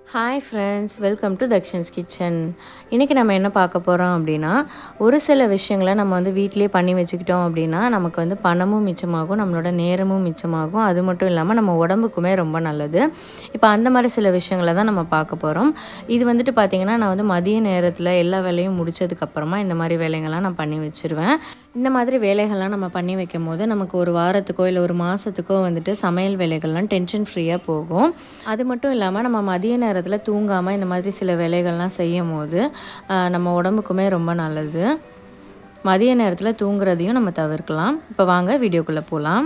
hi friends welcome to Dakshan's kitchen இன்றைக்கி நம்ம என்ன பார்க்க போகிறோம் அப்படின்னா ஒரு சில விஷயங்களை நம்ம வந்து வீட்டிலேயே பண்ணி வச்சுக்கிட்டோம் அப்படின்னா நமக்கு வந்து பணமும் மிச்சமாகும் நம்மளோட நேரமும் மிச்சமாகும் அது மட்டும் இல்லாமல் நம்ம உடம்புக்குமே ரொம்ப நல்லது இப்போ அந்த மாதிரி சில விஷயங்களை தான் நம்ம பார்க்க போகிறோம் இது வந்துட்டு பார்த்திங்கன்னா நான் வந்து மதிய நேரத்தில் எல்லா வேலையும் முடிச்சதுக்கப்புறமா இந்த மாதிரி வேலைங்கள்லாம் நான் பண்ணி வச்சுருவேன் இந்த மாதிரி வேலைகள்லாம் நம்ம பண்ணி வைக்கும் போது நமக்கு ஒரு வாரத்துக்கோ இல்லை ஒரு மாதத்துக்கோ வந்துட்டு சமையல் வேலைகள்லாம் டென்ஷன் ஃப்ரீயாக போகும் அது மட்டும் இல்லாமல் நம்ம மதிய நேரத்தில் தூங்காமல் இந்த மாதிரி சில வேலைகள்லாம் செய்யும் போது ஆஹ், நம்ம உடம்புக்குமே ரொம்ப நல்லது மதிய நேரத்தில் தூங்குறதையும் நம்ம தவிர்க்கலாம் இப்போ வாங்க வீடியோக்குள்ளே போகலாம்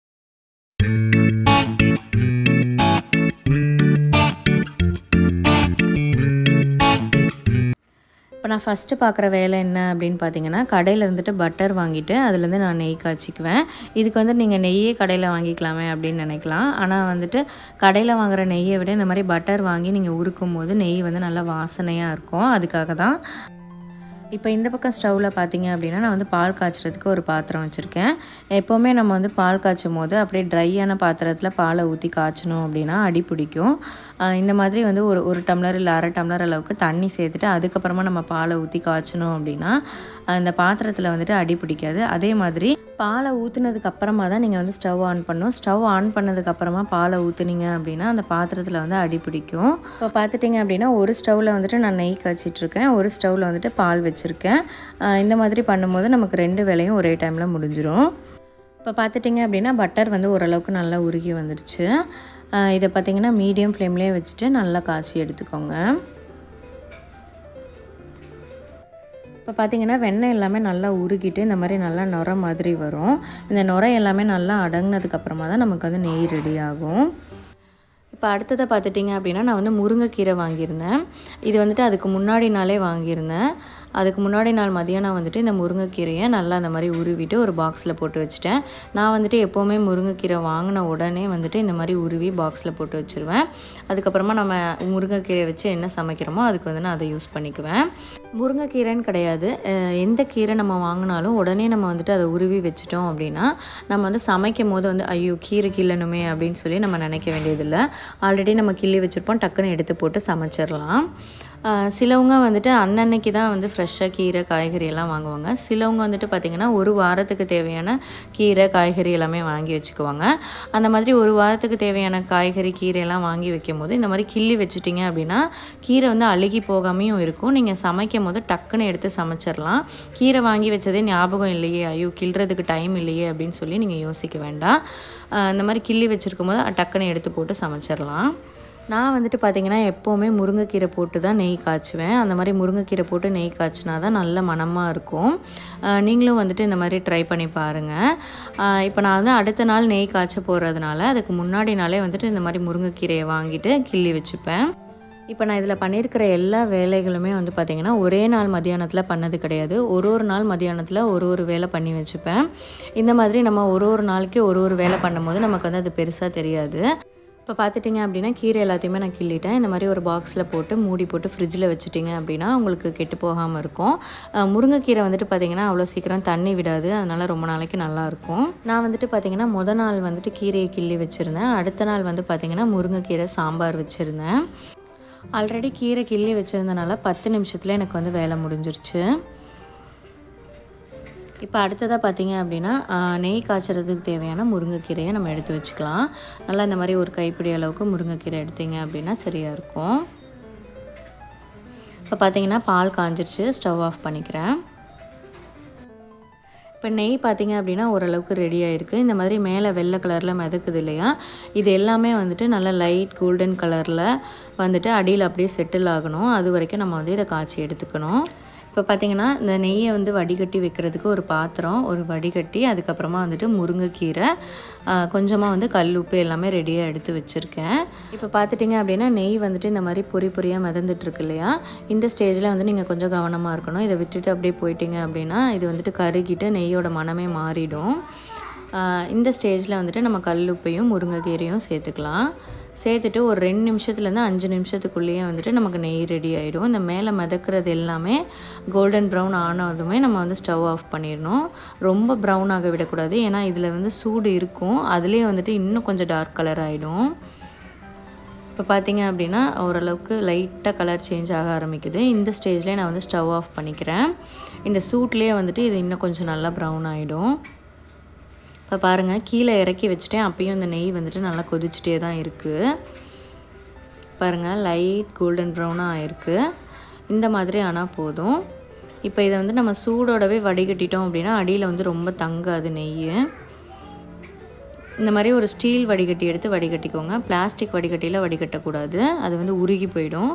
இப்போ நான் ஃபஸ்ட்டு பார்க்குற வேலை என்ன அப்படின்னு பார்த்தீங்கன்னா கடையில் இருந்துட்டு பட்டர் வாங்கிட்டு அதுலேருந்து நான் நெய் காய்ச்சிக்குவேன் இதுக்கு வந்து நீங்கள் நெய்யே கடையில் வாங்கிக்கலாமே அப்படின்னு நினைக்கலாம் ஆனால் வந்துட்டு கடையில் வாங்குற நெய்யை விட இந்த மாதிரி பட்டர் வாங்கி நீங்கள் உருக்கும் போது நெய் வந்து நல்லா வாசனையாக இருக்கும் அதுக்காக தான் இப்போ இந்த பக்கம் ஸ்டவ்வில் பார்த்தீங்க அப்படின்னா நான் வந்து பால் காய்ச்சறதுக்கு ஒரு பாத்திரம் வச்சுருக்கேன் எப்போவுமே நம்ம வந்து பால் காய்ச்சும் போது அப்படியே ட்ரையான பாத்திரத்தில் பாலை ஊற்றி காய்ச்சணும் அப்படின்னா அடி பிடிக்கும் ஆஹ் இந்த மாதிரி வந்து ஒரு ஒரு டம்ளர் இல்லை அரை டம்ளர் அளவுக்கு தண்ணி சேர்த்துட்டு அதுக்கப்புறமா நம்ம பாலை ஊற்றி காய்ச்சணும் அப்படின்னா அந்த பாத்திரத்தில் வந்துட்டு அடி பிடிக்காது அதே மாதிரி பாலை ஊற்றுனதுக்கு அப்புறமா தான் நீங்கள் வந்து ஸ்டவ் ஆன் பண்ணணும் ஸ்டவ் ஆன் பண்ணதுக்கு அப்புறமா பாலை ஊற்றுனீங்க அப்படின்னா அந்த பாத்திரத்தில் வந்து அடி பிடிக்கும் இப்போ பார்த்துட்டிங்க அப்படின்னா ஒரு ஸ்டவ்வில் வந்துட்டு நான் நெய் காய்ச்சிட்டு இருக்கேன் ஒரு ஸ்டவ்வில் வந்துட்டு பால் வச்சுருக்கேன் ஆஹ் இந்த மாதிரி பண்ணும்போது நமக்கு ரெண்டு வேலையும் ஒரே டைமில் முடிஞ்சிடும் இப்போ பார்த்துட்டிங்க அப்படின்னா பட்டர் வந்து ஓரளவுக்கு நல்லா உருகி வந்துடுச்சு ஆஹ் இதை பார்த்தீங்கன்னா மீடியம் ஃப்ளேம்லேயே வச்சுட்டு நல்லா காய்ச்சி எடுத்துக்கோங்க இப்போ பார்த்தீங்கன்னா வெண்ணெய் எல்லாமே நல்லா உருகிட்டு இந்த மாதிரி நல்லா நுர மாதிரி வரும் இந்த நுரை எல்லாமே நல்லா அடங்கினதுக்கப்புறமா தான் நமக்கு வந்து நெய் ரெடி ஆகும் இப்போ அடுத்ததை பார்த்துட்டிங்க அப்படின்னா நான் வந்து முருங்கைக்கீரை வாங்கியிருந்தேன் இது வந்துட்டு அதுக்கு முன்னாடி நாளே வாங்கியிருந்தேன் அதுக்கு முன்னாடி நாள் மதியானம் வந்துட்டு இந்த முருங்கைக்கீரையை நல்லா அந்த மாதிரி உருவிட்டு ஒரு பாக்ஸில் போட்டு வச்சுட்டேன் நான் வந்துட்டு எப்போவுமே முருங்கைக்கீரை வாங்கின உடனே வந்துட்டு இந்த மாதிரி உருவி பாக்ஸில் போட்டு வச்சுருவேன் அதுக்கப்புறமா நம்ம முருங்கைக்கீரை வச்சு என்ன சமைக்கிறோமோ அதுக்கு வந்து நான் அதை யூஸ் பண்ணிக்குவேன் முருங்கைக்கீரைன்னு கிடையாது அஹ் எந்த கீரை நம்ம வாங்கினாலும் உடனே நம்ம வந்துட்டு அதை உருவி வச்சுட்டோம் அப்படின்னா நம்ம வந்து சமைக்கும் போது வந்து ஐயோ கீரை கிள்ளணுமே அப்படின்னு சொல்லி நம்ம நினைக்க வேண்டியதில்லை ஆல்ரெடி நம்ம கிள்ளி வச்சுருப்போம் டக்குன்னு எடுத்து போட்டு சமைச்சிடலாம் ஆஹ் சிலவங்க வந்துட்டு அன்னன்னைக்கு தான் வந்து ஃப்ரெஷ்ஷாக கீரை காய்கறி எல்லாம் வாங்குவாங்க சிலவங்க வந்துட்டு பார்த்திங்கன்னா ஒரு வாரத்துக்கு தேவையான கீரை காய்கறி எல்லாமே வாங்கி வச்சுக்குவாங்க அந்த மாதிரி ஒரு வாரத்துக்கு தேவையான காய்கறி கீரை எல்லாம் வாங்கி வைக்கும் போது இந்த மாதிரி கிள்ளி வச்சுட்டிங்க அப்படின்னா கீரை வந்து அழுகி போகாமையும் இருக்கும் நீங்கள் சமைக்கும் போது டக்குன்னு எடுத்து சமைச்சிடலாம் கீரை வாங்கி வச்சதே ஞாபகம் இல்லையே ஐயோ கிள்றதுக்கு டைம் இல்லையே அப்படின்னு சொல்லி நீங்கள் யோசிக்க வேண்டாம் ஆஹ் இந்த மாதிரி கிள்ளி வச்சுருக்கும் போது டக்குன்னு எடுத்து போட்டு சமைச்சிடலாம் நான் வந்துட்டு பார்த்தீங்கன்னா எப்போவுமே முருங்கைக்கீரை போட்டு தான் நெய் காய்ச்சுவேன் அந்த மாதிரி முருங்கைக்கீரை போட்டு நெய் காய்ச்சினா தான் நல்ல மணமாக இருக்கும் ஆஹ் நீங்களும் வந்துட்டு இந்த மாதிரி ட்ரை பண்ணி பாருங்கள் இப்போ நான் வந்து அடுத்த நாள் நெய் காய்ச்ச போகிறதுனால அதுக்கு முன்னாடி நாளே வந்துட்டு இந்த மாதிரி முருங்கைக்கீரையை வாங்கிட்டு கிள்ளி வச்சுப்பேன் இப்போ நான் இதில் பண்ணியிருக்கிற எல்லா வேலைகளுமே வந்து பார்த்திங்கன்னா ஒரே நாள் மதியானத்தில் பண்ணது கிடையாது ஒரு ஒரு நாள் மதியானத்தில் ஒரு ஒரு வேலை பண்ணி வச்சுப்பேன் இந்த மாதிரி நம்ம ஒரு ஒரு நாளைக்கு ஒரு ஒரு வேலை பண்ணும்போது நமக்கு வந்து அது பெருசாக தெரியாது இப்போ பார்த்துட்டிங்க அப்படின்னா கீரை எல்லாத்தையுமே நான் கிள்ளிட்டேன் இந்த மாதிரி ஒரு பாக்ஸில் போட்டு மூடி போட்டு ஃப்ரிட்ஜில் வச்சுட்டிங்க அப்படின்னா உங்களுக்கு கெட்டு போகாமல் இருக்கும் அஹ் முருங்கைக்கீரை வந்துட்டு பார்த்திங்கன்னா அவ்வளோ சீக்கிரம் தண்ணி விடாது அதனால் ரொம்ப நாளைக்கு நல்லாயிருக்கும் நான் வந்துட்டு பார்த்திங்கன்னா முத நாள் வந்துட்டு கீரையை கிள்ளி வச்சுருந்தேன் அடுத்த நாள் வந்து பார்த்திங்கன்னா முருங்கைக்கீரை சாம்பார் வச்சுருந்தேன் ஆல்ரெடி கீரை கிள்ளி வச்சுருந்தனால பத்து நிமிஷத்தில் எனக்கு வந்து வேலை முடிஞ்சிருச்சு இப்போ அடுத்ததாக பார்த்தீங்க அப்படின்னா ஆஹ், நெய் காய்ச்சறதுக்கு தேவையான முருங்கைக்கீரையை நம்ம எடுத்து வச்சுக்கலாம் நல்லா இந்த மாதிரி ஒரு கைப்பிடி அளவுக்கு முருங்கைக்கீரை எடுத்தீங்க அப்படின்னா சரியாக இருக்கும் இப்போ பார்த்தீங்கன்னா பால் காஞ்சிருச்சு ஸ்டவ் ஆஃப் பண்ணிக்கிறேன் இப்போ நெய் பார்த்தீங்க அப்படின்னா ஓரளவுக்கு ரெடி ஆயிருக்கு இந்த மாதிரி மேலே வெள்ளை கலரில் மிதக்குது இல்லையா இது எல்லாமே வந்துட்டு நல்லா லைட் கோல்டன் கலரில் வந்துட்டு அடியில் அப்படியே செட்டில் ஆகணும் அது வரைக்கும் நம்ம வந்து இதை காய்ச்சி எடுத்துக்கணும் இப்போ பார்த்தீங்கன்னா இந்த நெய்யை வந்து வடிகட்டி வைக்கிறதுக்கு ஒரு பாத்திரம் ஒரு வடிகட்டி அதுக்கப்புறமா வந்துட்டு முருங்கைக்கீரை கொஞ்சமாக வந்து கல் உப்பு எல்லாமே ரெடியாக எடுத்து வச்சுருக்கேன் இப்போ பார்த்துட்டிங்க அப்படின்னா நெய் வந்துட்டு இந்த மாதிரி பொறி பொரியாக மிதந்துட்டுருக்கு இல்லையா இந்த ஸ்டேஜில் வந்து நீங்கள் கொஞ்சம் கவனமாக இருக்கணும் இதை விட்டுட்டு அப்படியே போயிட்டீங்க அப்படின்னா இது வந்துட்டு கருகிட்டு நெய்யோட மனமே மாறிடும் ஆஹ் இந்த ஸ்டேஜில் வந்துட்டு நம்ம கல்லுப்பையும் முருங்கைக்கீரையும் சேர்த்துக்கலாம் சேர்த்துட்டு ஒரு ரெண்டு நிமிஷத்துலேருந்து அஞ்சு நிமிஷத்துக்குள்ளேயே வந்துட்டு நமக்கு நெய் ரெடி ஆகிடும் இந்த மேலே மிதக்கிறது எல்லாமே கோல்டன் ப்ரௌன் ஆனதுமே நம்ம வந்து ஸ்டவ் ஆஃப் பண்ணிடணும் ரொம்ப ப்ரௌன் ஆக விடக்கூடாது ஏன்னா இதில் வந்து சூடு இருக்கும் அதுலேயே வந்துட்டு இன்னும் கொஞ்சம் டார்க் கலர் ஆகிடும் இப்போ இப்போ பார்த்தீங்க அப்படின்னா ஓரளவுக்கு லைட்டாக கலர் சேஞ்ச் ஆக ஆரம்பிக்குது இந்த ஸ்டேஜ்லேயே நான் வந்து ஸ்டவ் ஆஃப் பண்ணிக்கிறேன் இந்த சூட்லேயே வந்துட்டு இது இன்னும் கொஞ்சம் நல்லா ப்ரௌன் ஆகிடும் இப்போ பாருங்கள் கீழே இறக்கி வச்சுட்டேன் அப்பயும் இந்த நெய் வந்துட்டு நல்லா கொதிச்சுட்டே தான் இருக்குது பாருங்கள் லைட் கோல்டன் ப்ரௌனாக ஆயிருக்கு இந்த மாதிரி ஆனால் போதும் இப்போ இதை வந்து நம்ம சூடோடவே வடிகட்டிட்டோம் அப்படின்னா அடியில் வந்து ரொம்ப தங்காது நெய் இந்த மாதிரி ஒரு ஸ்டீல் வடிகட்டி எடுத்து வடிகட்டிக்கோங்க பிளாஸ்டிக் வடிகட்டியில் வடிகட்டக்கூடாது அது வந்து உருகி போயிடும்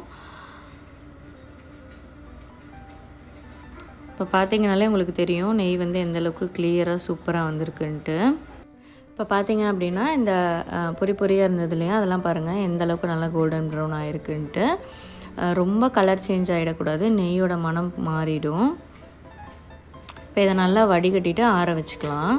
இப்போ பார்த்தீங்கனாலே உங்களுக்கு தெரியும் நெய் வந்து எந்த அளவுக்கு கிளியராக சூப்பராக வந்திருக்குன்ட்டு இப்போ பார்த்தீங்க அப்படின்னா இந்த அஹ், பொரி பொரியாக இருந்தது இல்லையா அதெல்லாம் பாருங்கள் எந்த அளவுக்கு நல்லா கோல்டன் ப்ரௌன் ஆயிருக்குன்ட்டு அஹ், ரொம்ப கலர் சேஞ்ச் ஆகிடக்கூடாது நெய்யோட மனம் மாறிடும் இப்போ இதை நல்லா வடிகட்டிட்டு ஆற வச்சுக்கலாம்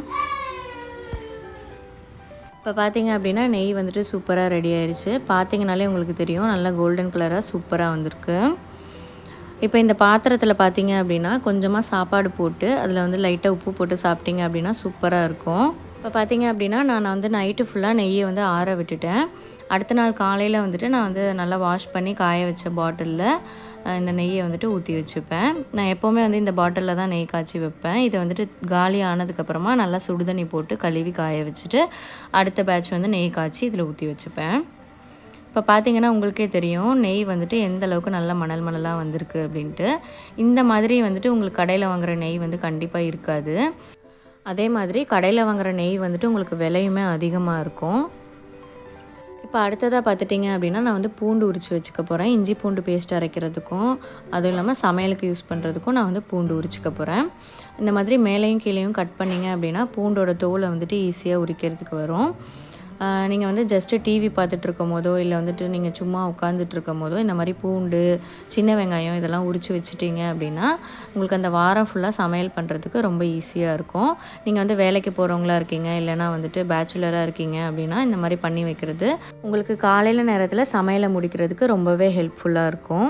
இப்போ பார்த்தீங்க அப்படின்னா நெய் வந்துட்டு சூப்பராக ரெடி ஆயிடுச்சு பார்த்தீங்கனாலே உங்களுக்கு தெரியும் நல்லா கோல்டன் கலராக சூப்பராக வந்திருக்கு இப்போ இந்த பாத்திரத்தில் பார்த்தீங்க அப்படின்னா கொஞ்சமாக சாப்பாடு போட்டு அதில் வந்து லைட்டாக உப்பு போட்டு சாப்பிட்டீங்க அப்படின்னா சூப்பராக இருக்கும் இப்போ பார்த்தீங்க அப்படின்னா நான் வந்து நைட்டு ஃபுல்லாக நெய்யை வந்து ஆற விட்டுட்டேன் அடுத்த நாள் காலையில் வந்துட்டு நான் வந்து நல்லா வாஷ் பண்ணி காய வச்ச பாட்டிலில் இந்த நெய்யை வந்துட்டு ஊற்றி வச்சுப்பேன் நான் எப்போவுமே வந்து இந்த பாட்டிலில் தான் நெய் காய்ச்சி வைப்பேன் இதை வந்துட்டு காலி ஆனதுக்கப்புறமா நல்லா சுடுதண்ணி போட்டு கழுவி காய வச்சுட்டு அடுத்த பேட்ச் வந்து நெய் காய்ச்சி இதில் ஊற்றி வச்சுப்பேன் இப்போ பார்த்தீங்கன்னா உங்களுக்கே தெரியும் நெய் வந்துட்டு எந்த அளவுக்கு நல்ல மணல் மணலாக வந்திருக்கு அப்படின்ட்டு இந்த மாதிரி வந்துட்டு உங்களுக்கு கடையில் வாங்குற நெய் வந்து கண்டிப்பாக இருக்காது அதே மாதிரி கடையில் வாங்குற நெய் வந்துட்டு உங்களுக்கு விலையுமே அதிகமாக இருக்கும் இப்போ அடுத்ததாக பார்த்துட்டிங்க அப்படின்னா நான் வந்து பூண்டு உரித்து வச்சுக்க போகிறேன் இஞ்சி பூண்டு பேஸ்ட் அரைக்கிறதுக்கும் அதுவும் இல்லாமல் சமையலுக்கு யூஸ் பண்ணுறதுக்கும் நான் வந்து பூண்டு உரிச்சுக்க போகிறேன் இந்த மாதிரி மேலேயும் கீழேயும் கட் பண்ணிங்க அப்படின்னா பூண்டோட தோலை வந்துட்டு ஈஸியாக உரிக்கிறதுக்கு வரும் நீங்கள் வந்து ஜஸ்ட்டு டிவி பார்த்துட்டு இருக்கும் போதோ இல்லை வந்துட்டு நீங்கள் சும்மா உட்காந்துட்டு இருக்கும் போதோ இந்த மாதிரி பூண்டு சின்ன வெங்காயம் இதெல்லாம் உரித்து வச்சுட்டீங்க அப்படின்னா உங்களுக்கு அந்த வாரம் ஃபுல்லாக சமையல் பண்ணுறதுக்கு ரொம்ப ஈஸியாக இருக்கும் நீங்கள் வந்து வேலைக்கு போகிறவங்களா இருக்கீங்க இல்லைனா வந்துட்டு பேச்சுலராக இருக்கீங்க அப்படின்னா இந்த மாதிரி பண்ணி வைக்கிறது உங்களுக்கு காலையில் நேரத்தில் சமையலை முடிக்கிறதுக்கு ரொம்பவே ஹெல்ப்ஃபுல்லாக இருக்கும்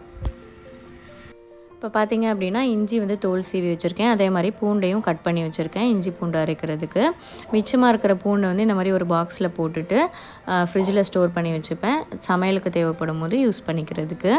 இப்போ பார்த்தீங்க அப்படின்னா இஞ்சி வந்து தோல் சீவி வச்சுருக்கேன் அதே மாதிரி பூண்டையும் கட் பண்ணி வச்சுருக்கேன் இஞ்சி பூண்டு அரைக்கிறதுக்கு மிச்சமாக இருக்கிற பூண்டை வந்து இந்த மாதிரி ஒரு பாக்ஸில் போட்டுட்டு ஃப்ரிட்ஜில் ஸ்டோர் பண்ணி வச்சுப்பேன் சமையலுக்கு தேவைப்படும் போது யூஸ் பண்ணிக்கிறதுக்கு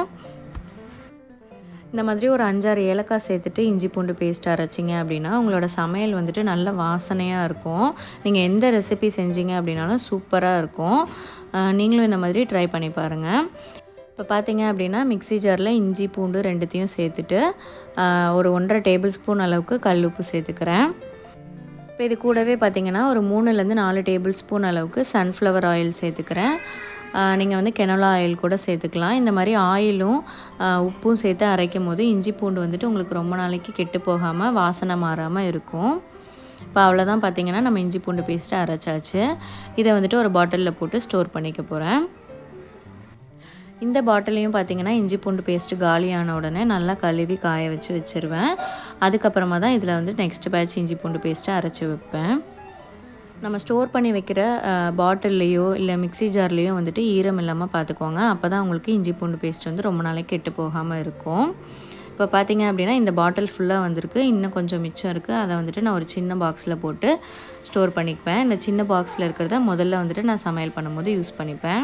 இந்த மாதிரி ஒரு அஞ்சாறு ஏலக்காய் சேர்த்துட்டு இஞ்சி பூண்டு பேஸ்ட் அரைச்சிங்க அப்படின்னா உங்களோட சமையல் வந்துட்டு நல்ல வாசனையாக இருக்கும் நீங்கள் எந்த ரெசிபி செஞ்சீங்க அப்படின்னாலும் சூப்பராக இருக்கும் அஹ் நீங்களும் இந்த மாதிரி ட்ரை பண்ணி பாருங்கள் இப்போ பார்த்தீங்க அப்படின்னா மிக்ஸி ஜாரில் இஞ்சி பூண்டு ரெண்டுத்தையும் சேர்த்துட்டு அஹ் ஒரு ஒன்றரை டேபிள் ஸ்பூன் அளவுக்கு கல் உப்பு சேர்த்துக்கிறேன் இப்போ இது கூடவே பார்த்தீங்கன்னா ஒரு மூணுலேருந்து நாலு டேபிள் ஸ்பூன் அளவுக்கு சன்ஃப்ளவர் ஆயில் சேர்த்துக்கிறேன் நீங்கள் வந்து கெனோலா ஆயில் கூட சேர்த்துக்கலாம் இந்த மாதிரி ஆயிலும் ஆஹ் உப்பும் சேர்த்து அரைக்கும் போது இஞ்சி பூண்டு வந்துட்டு உங்களுக்கு ரொம்ப நாளைக்கு கெட்டு போகாமல் வாசனை மாறாமல் இருக்கும் இப்போ அவ்வளோதான் பார்த்தீங்கன்னா நம்ம இஞ்சி பூண்டு பேஸ்ட்டு அரைச்சாச்சு இதை வந்துட்டு ஒரு பாட்டிலில் போட்டு ஸ்டோர் பண்ணிக்க போகிறேன் இந்த பாட்டிலையும் பார்த்தீங்கன்னா இஞ்சி பூண்டு பேஸ்ட்டு காலியான உடனே நல்லா கழுவி காய வச்சு வச்சுருவேன் அதுக்கப்புறமா தான் இதில் வந்து நெக்ஸ்ட் பேட்ச் இஞ்சி பூண்டு பேஸ்ட்டை அரைச்சி வைப்பேன் நம்ம ஸ்டோர் பண்ணி வைக்கிற பாட்டில்லையோ இல்லை மிக்ஸி ஜார்லேயோ வந்துட்டு ஈரம் இல்லாமல் பார்த்துக்கோங்க அப்போ தான் உங்களுக்கு இஞ்சி பூண்டு பேஸ்ட் வந்து ரொம்ப நாளைக்கு கெட்டு போகாமல் இருக்கும் இப்போ பார்த்தீங்க அப்படின்னா இந்த பாட்டில் ஃபுல்லாக வந்திருக்கு இன்னும் கொஞ்சம் மிச்சம் இருக்குது அதை வந்துட்டு நான் ஒரு சின்ன பாக்ஸில் போட்டு ஸ்டோர் பண்ணிப்பேன் இந்த சின்ன பாக்ஸில் இருக்கிறத முதல்ல வந்துட்டு நான் சமையல் பண்ணும்போது யூஸ் பண்ணிப்பேன்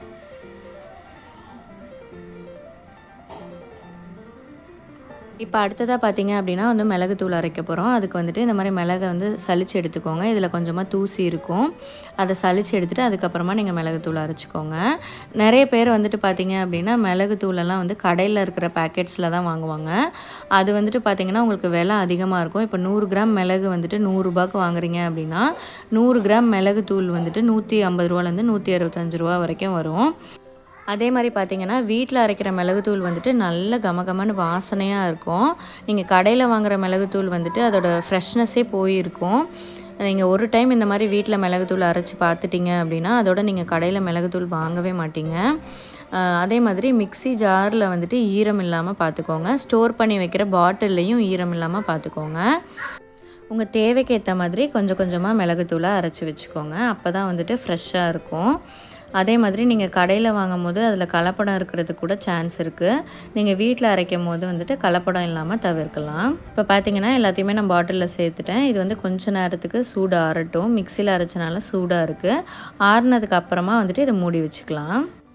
இப்போ அடுத்ததாக பார்த்தீங்க அப்படின்னா வந்து மிளகுத்தூள் அரைக்க போகிறோம் அதுக்கு வந்துட்டு இந்த மாதிரி மிளகை வந்து சலிச்சு எடுத்துக்கோங்க இதில் கொஞ்சமாக தூசி இருக்கும் அதை சலிச்சு எடுத்துகிட்டு அதுக்கப்புறமா நீங்கள் மிளகுத்தூள் அரைச்சிக்கோங்க நிறைய பேர் வந்துட்டு பார்த்தீங்க அப்படின்னா மிளகுத்தூளெல்லாம் வந்து கடையில் இருக்கிற பேக்கெட்ஸில் தான் வாங்குவாங்க அது வந்துட்டு பார்த்தீங்கன்னா உங்களுக்கு விலை அதிகமாக இருக்கும் இப்போ நூறு கிராம் மிளகு வந்துட்டு நூறுரூபாக்கு வாங்குறீங்க அப்படின்னா நூறு கிராம் மிளகுத்தூள் வந்துட்டு நூற்றி ஐம்பது ரூபாலேருந்து நூற்றி அறுபத்தஞ்சு ரூபா வரைக்கும் வரும் அதே மாதிரி பார்த்தீங்கன்னா வீட்டில் அரைக்கிற மிளகுத்தூள் வந்துட்டு நல்ல கமகமன்னு வாசனையாக இருக்கும் நீங்கள் கடையில் வாங்குற மிளகுத்தூள் வந்துட்டு அதோட ஃப்ரெஷ்னஸ்ஸே போயிருக்கும் நீங்கள் ஒரு டைம் இந்த மாதிரி வீட்டில் மிளகுத்தூள் அரைச்சி பார்த்துட்டீங்க அப்படின்னா அதோட நீங்கள் கடையில் மிளகுத்தூள் வாங்கவே மாட்டீங்க அஹ் அதே மாதிரி மிக்ஸி ஜாரில் வந்துட்டு ஈரம் இல்லாமல் பார்த்துக்கோங்க ஸ்டோர் பண்ணி வைக்கிற பாட்டில்லையும் ஈரம் இல்லாமல் பார்த்துக்கோங்க உங்கள் தேவைக்கு ஏற்ற மாதிரி கொஞ்சம் கொஞ்சமாக மிளகுத்தூளை அரைச்சி வச்சுக்கோங்க அப்போ தான் வந்துட்டு ஃப்ரெஷ்ஷாக இருக்கும் அதே மாதிரி நீங்கள் கடையில் வாங்கும் போது அதில் கலப்படம் இருக்கிறது கூட சான்ஸ் இருக்குது நீங்கள் வீட்டில் அரைக்கும் போது வந்துட்டு கலப்படம் இல்லாமல் தவிர்க்கலாம் இப்போ பார்த்தீங்கன்னா எல்லாத்தையுமே நான் பாட்டிலில் சேர்த்துட்டேன் இது வந்து கொஞ்ச நேரத்துக்கு சூடு ஆறட்டும் மிக்சியில் அரைச்சனால சூடாக இருக்குது ஆறுனதுக்கு அப்புறமா வந்துட்டு இதை மூடி வச்சுக்கலாம்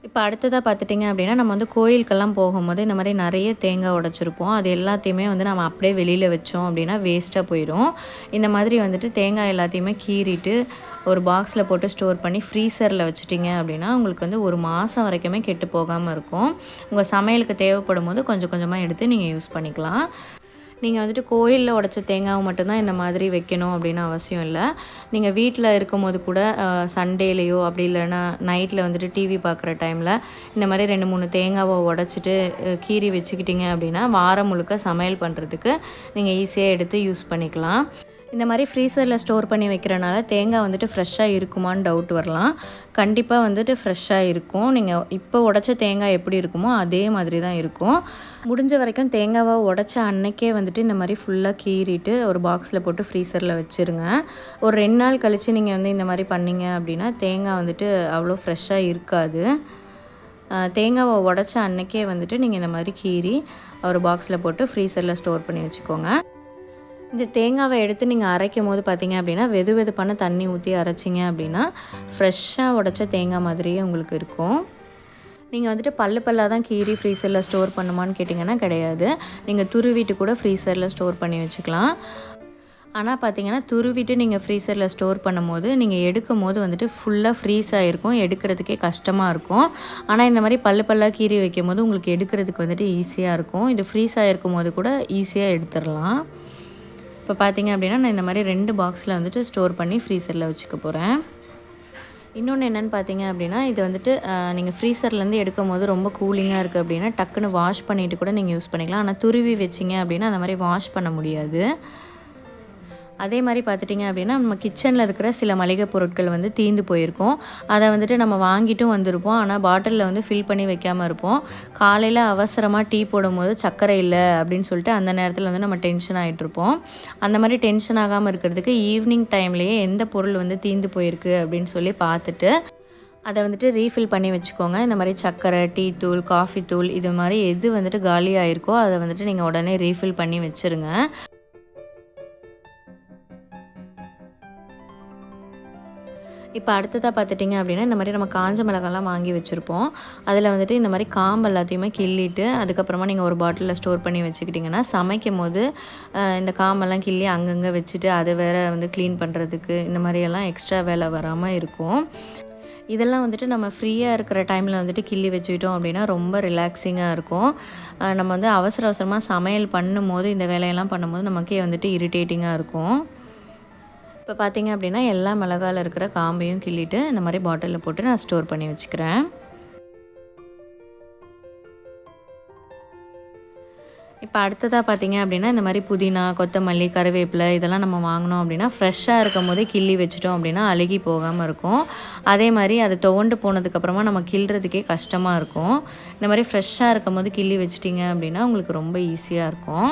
இப்போ அடுத்ததாக பார்த்துட்டிங்க அப்படின்னா நம்ம வந்து கோயிலுக்கெல்லாம் போகும்போது இந்த மாதிரி நிறைய தேங்காய் உடைச்சிருப்போம் அது எல்லாத்தையுமே வந்து நம்ம அப்படியே வெளியில் வச்சோம் அப்படின்னா வேஸ்ட்டாக போயிடும் இந்த மாதிரி வந்துட்டு தேங்காய் எல்லாத்தையுமே கீறிட்டு ஒரு பாக்ஸில் போட்டு ஸ்டோர் பண்ணி ஃப்ரீசரில் வச்சுட்டிங்க அப்படின்னா உங்களுக்கு வந்து ஒரு மாதம் வரைக்குமே கெட்டு போகாமல் இருக்கும் உங்கள் சமையலுக்கு தேவைப்படும் போது கொஞ்சம் கொஞ்சமாக எடுத்து நீங்கள் யூஸ் பண்ணிக்கலாம் நீங்கள் வந்துட்டு கோயிலில் உடச்ச தேங்காவை மட்டும்தான் இந்த மாதிரி வைக்கணும் அப்படின்னு அவசியம் இல்லை நீங்கள் வீட்டில் இருக்கும்போது கூட சண்டேலேயோ அப்படி இல்லைன்னா நைட்டில் வந்துட்டு டிவி பார்க்குற டைமில் இந்த மாதிரி ரெண்டு மூணு தேங்காவை உடச்சிட்டு அஹ், கீறி வச்சுக்கிட்டிங்க அப்படின்னா வாரம் முழுக்க சமையல் பண்ணுறதுக்கு நீங்கள் ஈஸியாக எடுத்து யூஸ் பண்ணிக்கலாம் இந்த மாதிரி ஃப்ரீசரில் ஸ்டோர் பண்ணி வைக்கிறனால தேங்காய் வந்துட்டு ஃப்ரெஷ்ஷாக இருக்குமான்னு டவுட் வரலாம் கண்டிப்பாக வந்துட்டு ஃப்ரெஷ்ஷாக இருக்கும் நீங்கள் இப்போ உடச்ச தேங்காய் எப்படி இருக்குமோ அதே மாதிரி தான் இருக்கும் முடிஞ்ச வரைக்கும் தேங்காவை உடச்ச அன்னைக்கே வந்துட்டு இந்த மாதிரி ஃபுல்லாக கீறிட்டு ஒரு பாக்ஸில் போட்டு ஃப்ரீசரில் வச்சுருங்க ஒரு ரெண்டு நாள் கழித்து நீங்கள் வந்து இந்த மாதிரி பண்ணீங்க அப்படின்னா தேங்காய் வந்துட்டு அவ்வளோ ஃப்ரெஷ்ஷாக இருக்காது அஹ் தேங்காவை உடச்ச அன்னைக்கே வந்துட்டு நீங்கள் இந்த மாதிரி கீறி ஒரு பாக்ஸில் போட்டு ஃப்ரீசரில் ஸ்டோர் பண்ணி வச்சுக்கோங்க இந்த தேங்காவை எடுத்து நீங்கள் அரைக்கும் போது பார்த்தீங்க அப்படின்னா வெது வெதுப்பான தண்ணி ஊற்றி அரைச்சிங்க அப்படின்னா ஃப்ரெஷ்ஷாக உடைச்ச தேங்காய் மாதிரியே உங்களுக்கு இருக்கும் நீங்கள் வந்துட்டு பல்லு பல்லாக தான் கீறி ஃப்ரீசரில் ஸ்டோர் பண்ணுமான்னு கேட்டிங்கன்னா கிடையாது நீங்கள் துருவிட்டு கூட ஃப்ரீசரில் ஸ்டோர் பண்ணி வச்சுக்கலாம் ஆனால் பார்த்தீங்கன்னா துருவிட்டு நீங்கள் ஃப்ரீசரில் ஸ்டோர் பண்ணும்போது நீங்கள் எடுக்கும் போது வந்துட்டு ஃபுல்லாக ஃப்ரீஸ் ஆகிருக்கும் எடுக்கிறதுக்கே கஷ்டமாக இருக்கும் ஆனால் இந்த மாதிரி பல்லு பல்லாக கீறி வைக்கும் போது உங்களுக்கு எடுக்கிறதுக்கு வந்துட்டு ஈஸியாக இருக்கும் இது ஃப்ரீஸ் ஆகிருக்கும் போது கூட ஈஸியாக எடுத்துடலாம் இப்போ பார்த்தீங்க அப்படின்னா நான் இந்த மாதிரி ரெண்டு பாக்ஸில் வந்துட்டு ஸ்டோர் பண்ணி ஃப்ரீசரில் வச்சுக்க போகிறேன் இன்னொன்று என்னென்னு பார்த்தீங்க அப்படின்னா இது வந்துட்டு நீங்கள் ஃப்ரீசர்லேருந்து எடுக்கும் போது ரொம்ப கூலிங்காக இருக்குது அப்படின்னா டக்குன்னு வாஷ் பண்ணிவிட்டு கூட நீங்கள் யூஸ் பண்ணிக்கலாம் ஆனால் துருவி வச்சிங்க அப்படின்னா அந்த மாதிரி வாஷ் பண்ண முடியாது அதே மாதிரி பார்த்துட்டிங்க அப்படின்னா நம்ம கிச்சனில் இருக்கிற சில மளிகை பொருட்கள் வந்து தீந்து போயிருக்கும் அதை வந்துட்டு நம்ம வாங்கிட்டும் வந்திருப்போம் ஆனால் பாட்டிலில் வந்து ஃபில் பண்ணி வைக்காமல் இருப்போம் காலையில் அவசரமாக டீ போடும்போது சர்க்கரை இல்லை அப்படின்னு சொல்லிட்டு அந்த நேரத்தில் வந்து நம்ம டென்ஷன் ஆகிட்டு இருப்போம் அந்த மாதிரி டென்ஷன் ஆகாமல் இருக்கிறதுக்கு ஈவினிங் டைம்லேயே எந்த பொருள் வந்து தீந்து போயிருக்கு அப்படின்னு சொல்லி பார்த்துட்டு அதை வந்துட்டு ரீஃபில் பண்ணி வச்சுக்கோங்க இந்த மாதிரி சர்க்கரை டீ தூள் காஃபி தூள் இது மாதிரி எது வந்துட்டு காலி ஆயிருக்கோ அதை வந்துட்டு நீங்கள் உடனே ரீஃபில் பண்ணி வச்சுருங்க இப்போ அடுத்ததாக பார்த்துட்டிங்க அப்படின்னா இந்த மாதிரி நம்ம காஞ்ச மிளகாலாம் வாங்கி வச்சுருப்போம் அதில் வந்துட்டு இந்த மாதிரி காம்பு எல்லாத்தையுமே கிள்ளிட்டு அதுக்கப்புறமா நீங்கள் ஒரு பாட்டிலில் ஸ்டோர் பண்ணி வச்சுக்கிட்டிங்கன்னா சமைக்கும் போது அஹ், இந்த காம்பெல்லாம் கிள்ளி அங்கங்கே வச்சுட்டு அதை வேற வந்து க்ளீன் பண்ணுறதுக்கு இந்த மாதிரியெல்லாம் எக்ஸ்ட்ரா வேலை வராமல் இருக்கும் இதெல்லாம் வந்துட்டு நம்ம ஃப்ரீயாக இருக்கிற டைமில் வந்துட்டு கிள்ளி வச்சுக்கிட்டோம் அப்படின்னா ரொம்ப ரிலாக்ஸிங்காக இருக்கும் அஹ், நம்ம வந்து அவசர அவசரமாக சமையல் பண்ணும்போது இந்த வேலையெல்லாம் பண்ணும்போது நமக்கே வந்துட்டு இரிட்டேட்டிங்காக இருக்கும் இப்போ பார்த்தீங்க அப்படின்னா எல்லா மிளகாயில் இருக்கிற காம்பையும் கிள்ளிட்டு இந்த மாதிரி பாட்டிலில் போட்டு நான் ஸ்டோர் பண்ணி வச்சுக்கிறேன் இப்போ அடுத்ததாக பார்த்தீங்க அப்படின்னா இந்த மாதிரி புதினா கொத்தமல்லி கருவேப்பிலை இதெல்லாம் நம்ம வாங்கினோம் அப்படின்னா ஃப்ரெஷ்ஷாக இருக்கும் போதே கிள்ளி வச்சிட்டோம் அப்படின்னா அழுகி போகாமல் இருக்கும் அதே மாதிரி அது துவண்டு போனதுக்கப்புறமா நம்ம கிள்றதுக்கே கஷ்டமாக இருக்கும் இந்த மாதிரி ஃப்ரெஷ்ஷாக இருக்கும் போது கிள்ளி வச்சிட்டிங்க அப்படின்னா உங்களுக்கு ரொம்ப ஈஸியாக இருக்கும்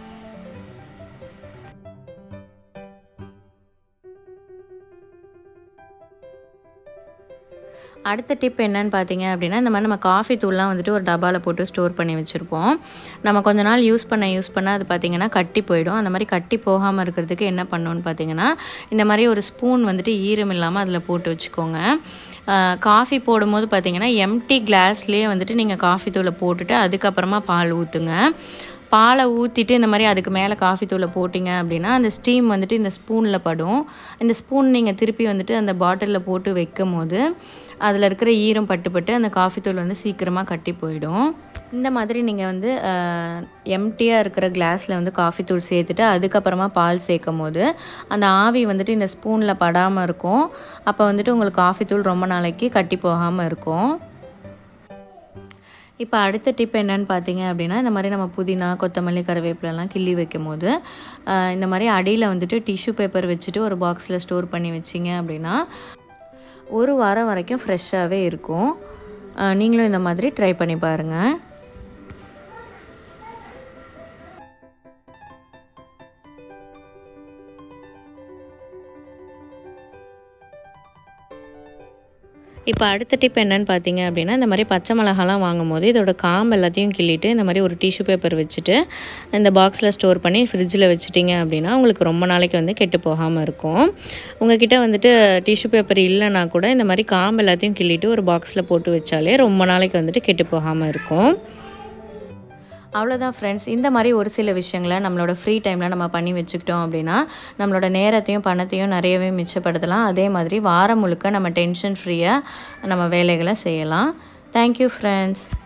அடுத்த டிப் என்னன்னு பார்த்தீங்க அப்படின்னா இந்த மாதிரி நம்ம காஃபி தூள்லாம் வந்துட்டு ஒரு டப்பாவில் போட்டு ஸ்டோர் பண்ணி வச்சுருப்போம் நம்ம கொஞ்ச நாள் யூஸ் பண்ண யூஸ் பண்ண அது பார்த்திங்கன்னா கட்டி போயிடும் அந்த மாதிரி கட்டி போகாமல் இருக்கிறதுக்கு என்ன பண்ணணும்னு பார்த்தீங்கன்னா இந்த மாதிரி ஒரு ஸ்பூன் வந்துட்டு ஈரம் இல்லாமல் அதில் போட்டு வச்சுக்கோங்க காஃபி போடும்போது பார்த்தீங்கன்னா எம்டி கிளாஸ்லேயே வந்துட்டு நீங்கள் காஃபி தூளை போட்டுட்டு அதுக்கப்புறமா பால் ஊற்றுங்க பாலை ஊற்றிட்டு இந்த மாதிரி அதுக்கு மேலே காஃபி தூளை போட்டிங்க அப்படின்னா அந்த ஸ்டீம் வந்துட்டு இந்த ஸ்பூனில் படும் இந்த ஸ்பூன் நீங்கள் திருப்பி வந்துட்டு அந்த பாட்டிலில் போட்டு வைக்கும் போது அதில் இருக்கிற ஈரம் பட்டு பட்டு அந்த காஃபி தூள் வந்து சீக்கிரமாக கட்டி போயிடும் இந்த மாதிரி நீங்கள் வந்து எம்டியாக இருக்கிற கிளாஸில் வந்து காஃபி தூள் சேர்த்துட்டு அதுக்கப்புறமா பால் சேர்க்கும் போது அந்த ஆவி வந்துட்டு இந்த ஸ்பூனில் படாமல் இருக்கும் அப்போ வந்துட்டு உங்களுக்கு காஃபி தூள் ரொம்ப நாளைக்கு கட்டி போகாமல் இருக்கும் இப்போ அடுத்த டிப் என்னன்னு பார்த்தீங்க அப்படின்னா இந்த மாதிரி நம்ம புதினா கொத்தமல்லி கருவேப்பிலெல்லாம் கிள்ளி வைக்கும் போது ஆஹ், இந்த மாதிரி அடியில் வந்துட்டு டிஷ்யூ பேப்பர் வச்சுட்டு ஒரு பாக்ஸில் ஸ்டோர் பண்ணி வச்சிங்க அப்படின்னா ஒரு வாரம் வரைக்கும் ஃப்ரெஷ்ஷாகவே இருக்கும் ஆஹ், நீங்களும் இந்த மாதிரி ட்ரை பண்ணி பாருங்கள் இப்போ அடுத்த டிப் என்னன்னு பார்த்தீங்க அப்படின்னா இந்த மாதிரி பச்சை மிளகாலாம் வாங்கும் போது இதோட காம்பு எல்லாத்தையும் கிள்ளிட்டு இந்த மாதிரி ஒரு டிஷ்யூ பேப்பர் வச்சுட்டு இந்த பாக்ஸில் ஸ்டோர் பண்ணி ஃப்ரிட்ஜில் வச்சுட்டிங்க அப்படின்னா உங்களுக்கு ரொம்ப நாளைக்கு வந்து கெட்டு போகாமல் இருக்கும் உங்ககிட்ட வந்துட்டு டிஷ்யூ பேப்பர் இல்லைன்னா கூட இந்த மாதிரி காம்பு எல்லாத்தையும் கிள்ளிட்டு ஒரு பாக்ஸில் போட்டு வச்சாலே ரொம்ப நாளைக்கு வந்துட்டு கெட்டு போகாமல் இருக்கும் அவ்வளோதான் ஃப்ரெண்ட்ஸ் இந்த மாதிரி ஒரு சில விஷயங்களை நம்மளோட ஃப்ரீ டைமில் நம்ம பண்ணி வச்சுக்கிட்டோம் அப்படின்னா நம்மளோட நேரத்தையும் பணத்தையும் நிறையவே மிச்சப்படுத்தலாம் அதே மாதிரி வாரம் முழுக்க நம்ம டென்ஷன் ஃப்ரீயாக நம்ம வேலைகளை செய்யலாம் தேங்க்யூ ஃப்ரெண்ட்ஸ்